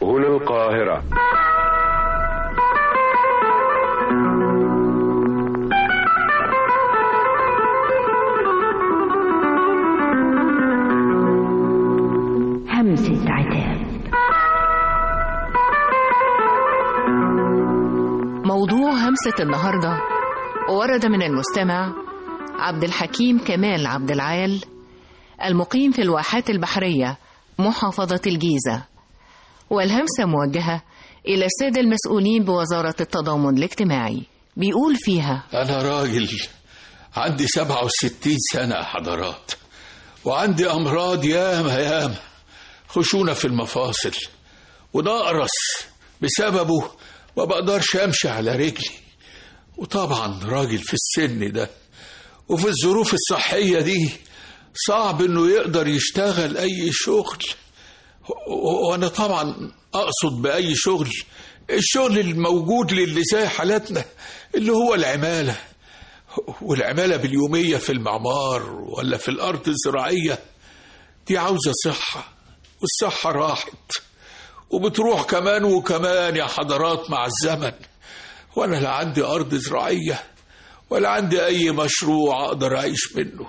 هنا القاهرة همسة عتاب موضوع همسة النهاردة ورد من المستمع عبد الحكيم كمال عبد العال المقيم في الواحات البحرية محافظة الجيزة والهمسة موجهة إلى السادة المسؤولين بوزارة التضامن الاجتماعي بيقول فيها أنا راجل عندي سبعة وستين سنة يا حضرات وعندي أمراض ياما ياما خشونة في المفاصل ونقرس بسببه ما بقدرش أمشي على رجلي وطبعا راجل في السن ده وفي الظروف الصحية دي صعب إنه يقدر يشتغل أي شغل و- وأنا طبعا أقصد بأي شغل الشغل الموجود للي زي حالاتنا اللي هو العمالة والعمالة باليومية في المعمار ولا في الأرض الزراعية دي عاوزة صحة والصحة راحت وبتروح كمان وكمان يا حضرات مع الزمن وأنا لا عندي أرض زراعية ولا عندي أي مشروع أقدر أعيش منه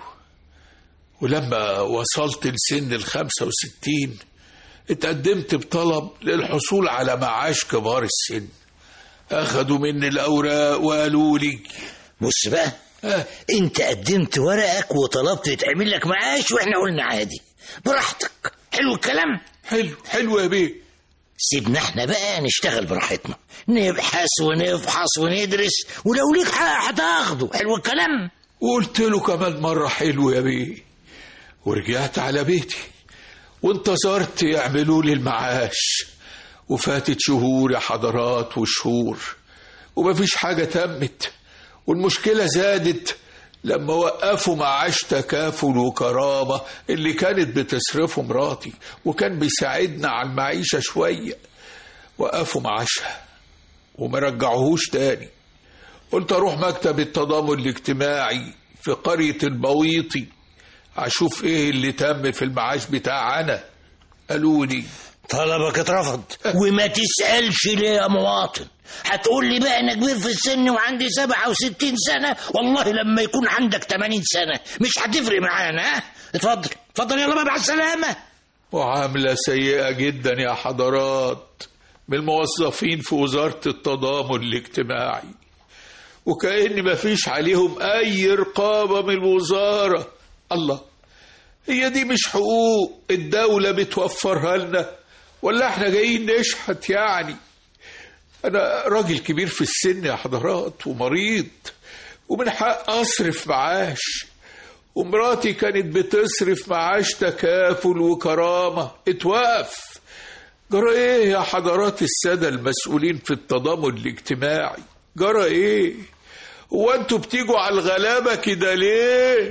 ولما وصلت لسن الخمسة وستين اتقدمت بطلب للحصول على معاش كبار السن أخدوا مني الأوراق وقالوا لي بص بقى آه. انت قدمت ورقك وطلبت يتعمل لك معاش واحنا قلنا عادي براحتك حلو الكلام حلو حلو يا بيه سيبنا احنا بقى نشتغل براحتنا نبحث ونفحص وندرس ولو ليك حق هتاخده حلو الكلام وقلت له كمان مرة حلو يا بيه ورجعت على بيتي وانتظرت يعملوا لي المعاش وفاتت شهور يا حضرات وشهور ومفيش حاجة تمت والمشكلة زادت لما وقفوا معاش تكافل وكرامة اللي كانت بتصرفه مراتي وكان بيساعدنا على المعيشة شوية وقفوا معاشها وما رجعوهوش تاني قلت اروح مكتب التضامن الاجتماعي في قرية البويطي اشوف ايه اللي تم في المعاش بتاعنا قالوا لي طلبك اترفض وما تسألش ليه يا مواطن هتقول لي بقى انا كبير في السن وعندي 67 سنة والله لما يكون عندك 80 سنة مش هتفرق معانا ها اتفضل اتفضل يلا بقى مع السلامة معاملة سيئة جدا يا حضرات من الموظفين في وزارة التضامن الاجتماعي وكأن مفيش عليهم أي رقابة من الوزارة الله هي دي مش حقوق الدولة بتوفرها لنا ولا احنا جايين نشحت يعني أنا راجل كبير في السن يا حضرات ومريض ومن حق أصرف معاش ومراتي كانت بتصرف معاش تكافل وكرامة اتوقف جرى ايه يا حضرات السادة المسؤولين في التضامن الاجتماعي جرى ايه هو انتوا بتيجوا على الغلابة كده ليه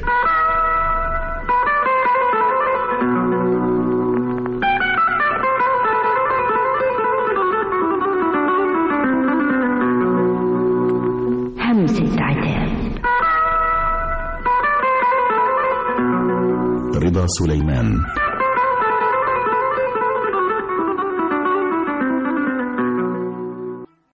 همسة عتاب رضا سليمان